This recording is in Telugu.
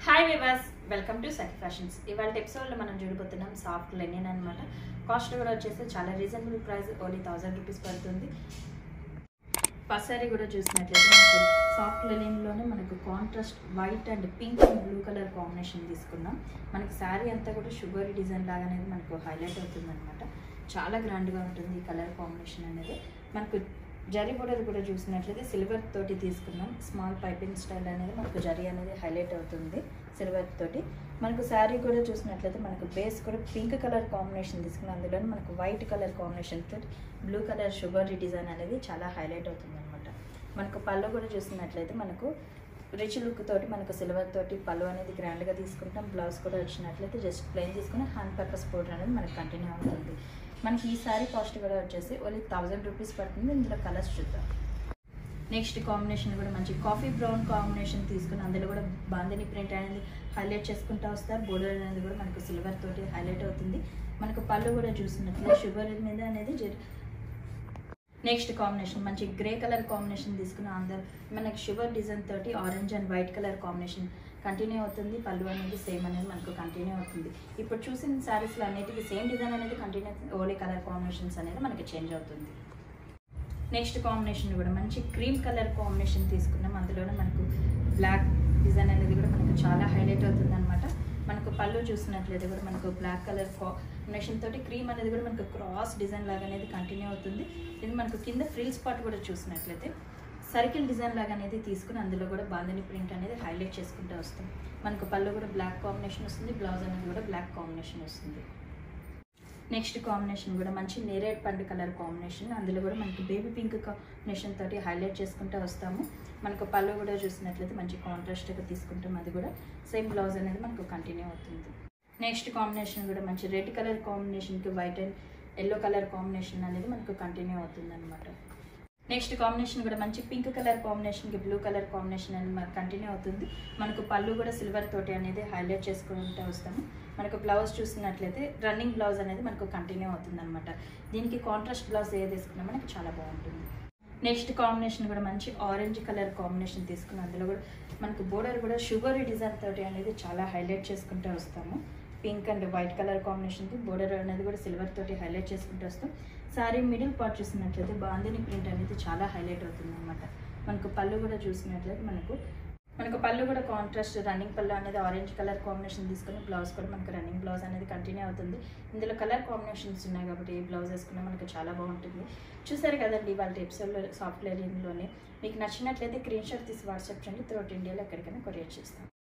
hi viewers welcome to Sakhi fashions ఇవాళ ఎపిసోడ్లో మనం చూడబోతున్నాం సాఫ్ట్ లెనిన్ అనమాట కాస్ట్ కూడా వచ్చేసి చాలా reasonable price only thousand rupees పడుతుంది ఫస్ట్ సారీ కూడా చూసినట్లయితే మనకు సాఫ్ట్ లెనిన్లోనే మనకు contrast white and pink and blue colour combination తీసుకున్నాం మనకి శారీ అంతా కూడా షుగర్ డిజైన్ లాగా అనేది మనకు హైలైట్ అవుతుంది అనమాట చాలా గ్రాండ్గా ఉంటుంది ఈ కలర్ కాంబినేషన్ అనేది మనకు జరీ బోర్డర్ కూడా చూసినట్లయితే సిల్వర్ తోటి తీసుకున్నాం స్మాల్ పైపింగ్ స్టైల్ అనేది మనకు జరీ అనేది హైలైట్ అవుతుంది సిల్వర్ తోటి మనకు శారీ కూడా చూసినట్లయితే మనకు బేస్ కూడా పింక్ కలర్ కాంబినేషన్ తీసుకున్నాం అందులో మనకు వైట్ కలర్ కాంబినేషన్ తోటి బ్లూ కలర్ షుగర్ డిజైన్ అనేది చాలా హైలైట్ అవుతుంది అనమాట మనకు పళ్ళు కూడా చూసినట్లయితే మనకు రిచ్ లుక్ తోటి మనకు సిల్వర్ తోటి పళ్ళు అనేది గ్రాండ్గా తీసుకుంటాం బ్లౌజ్ కూడా వచ్చినట్లయితే జస్ట్ ప్లెయిన్ తీసుకుని హ్యాండ్ పర్పస్ పౌడర్ అనేది మనకు కంటిన్యూ అవుతుంది మనకి ఈ సారీ కాస్ట్ కూడా వచ్చేసి ఓన్లీ థౌజండ్ రూపీస్ పడుతుంది ఇందులో కలర్స్ చూద్దాం నెక్స్ట్ కాంబినేషన్ కూడా మంచి కాఫీ బ్రౌన్ కాంబినేషన్ తీసుకుని అందులో కూడా బాందిని ప్రింట్ అనేది హైలైట్ చేసుకుంటూ వస్తారు బోర్డర్ అనేది కూడా మనకు సిల్వర్ తోటి హైలైట్ అవుతుంది మనకు పళ్ళు కూడా చూసినట్లయితే షుగర్ మీద అనేది జరి నెక్స్ట్ కాంబినేషన్ మంచి గ్రే కలర్ కాంబినేషన్ తీసుకున్న అందరు మనకి షుగర్ డిజైన్ తోటి orange and white colour combination continue అవుతుంది పళ్ళు అనేది సేమ్ అనేది మనకు కంటిన్యూ అవుతుంది ఇప్పుడు చూసిన శారీస్లో అన్నిటికీ సేమ్ డిజైన్ అనేది కంటిన్యూ ఓలీ కలర్ కాంబినేషన్స్ అనేది మనకి చేంజ్ అవుతుంది నెక్స్ట్ కాంబినేషన్ కూడా మంచి క్రీమ్ కలర్ కాంబినేషన్ తీసుకున్నాం అందులోనే మనకు బ్లాక్ డిజైన్ అనేది కూడా మనకు చాలా హైలైట్ అవుతుంది అనమాట మనకు పళ్ళు చూసినట్లయితే కూడా మనకు బ్లాక్ కలర్ కాంబినేషన్ తోటి క్రీమ్ అనేది కూడా మనకు క్రాస్ డిజైన్ లాగా అనేది కంటిన్యూ అవుతుంది ఇది మనకు కింద ఫ్రిల్ స్పాట్ కూడా చూసినట్లయితే సర్కిల్ డిజైన్ లాగా అనేది తీసుకుని అందులో కూడా బాందని ప్రింట్ అనేది హైలైట్ చేసుకుంటూ వస్తాం మనకు పళ్ళు కూడా బ్లాక్ కాంబినేషన్ వస్తుంది బ్లౌజ్ అనేది కూడా బ్లాక్ కాంబినేషన్ వస్తుంది నెక్స్ట్ కాంబినేషన్ కూడా మంచి నేరేడ్ పండు కలర్ కాంబినేషన్ అందులో కూడా మనకి బేబీ పింక్ కాంబినేషన్ తోటి హైలైట్ చేసుకుంటూ వస్తాము మనకు పళ్ళు కూడా చూసినట్లయితే మంచి కాంట్రాస్ట్గా తీసుకుంటాం అది కూడా సేమ్ బ్లౌజ్ అనేది మనకు కంటిన్యూ అవుతుంది నెక్స్ట్ కాంబినేషన్ కూడా మంచి రెడ్ కలర్ కాంబినేషన్కి white and yellow colour combination అనేది మనకు కంటిన్యూ అవుతుంది అనమాట నెక్స్ట్ కాంబినేషన్ కూడా మంచి పింక్ కలర్ కాంబినేషన్కి బ్లూ కలర్ కాంబినేషన్ అనేది మనకు కంటిన్యూ అవుతుంది మనకు పళ్ళు కూడా సిల్వర్ తోటి అనేది హైలైట్ చేసుకుంటూ వస్తాము మనకు బ్లౌజ్ చూసినట్లయితే రన్నింగ్ బ్లౌజ్ అనేది మనకు కంటిన్యూ అవుతుంది అనమాట దీనికి కాంట్రాస్ట్ బ్లౌజ్ ఏది తీసుకున్నా మనకి చాలా బాగుంటుంది నెక్స్ట్ కాంబినేషన్ కూడా మంచి ఆరెంజ్ కలర్ కాంబినేషన్ తీసుకుని అందులో కూడా మనకు బోర్డర్ కూడా షుగర్ డిజైన్ తోటి అనేది చాలా హైలైట్ చేసుకుంటూ వస్తాము పింక్ అండ్ వైట్ కలర్ కాంబినేషన్కి బోర్డర్ అనేది కూడా సిల్వర్ తోటి హైలైట్ చేసుకుంటూ వస్తాం సారీ మిడిల్ పార్ట్ చూసినట్లయితే బాందిని ప్రింట్ అనేది చాలా హైలైట్ అవుతుంది అనమాట మనకు పళ్ళు కూడా చూసినట్లయితే మనకు మనకు పళ్ళు కూడా కాంట్రాస్ట్ రన్నింగ్ పళ్ళు అనేది ఆరెంజ్ కలర్ కాంబినేషన్ తీసుకుని బ్లౌజ్ కూడా మనకు రన్నింగ్ బ్లౌజ్ అనేది కంటిన్యూ అవుతుంది ఇందులో కలర్ కాంబినేషన్స్ ఉన్నాయి కాబట్టి ఏ బ్లౌజ్ వేసుకున్నా మనకు చాలా బాగుంటుంది చూసారు కదండి వాళ్ళ ఎపిసోడ్లో సాఫ్ట్వేర్ లోనే మీకు నచ్చినట్లయితే స్క్రీన్ షాట్ తీసి వాట్సాప్ చేయండి త్రూఅవుట్ ఇండియాలో ఎక్కడికైనా కొరియర్ చేస్తాం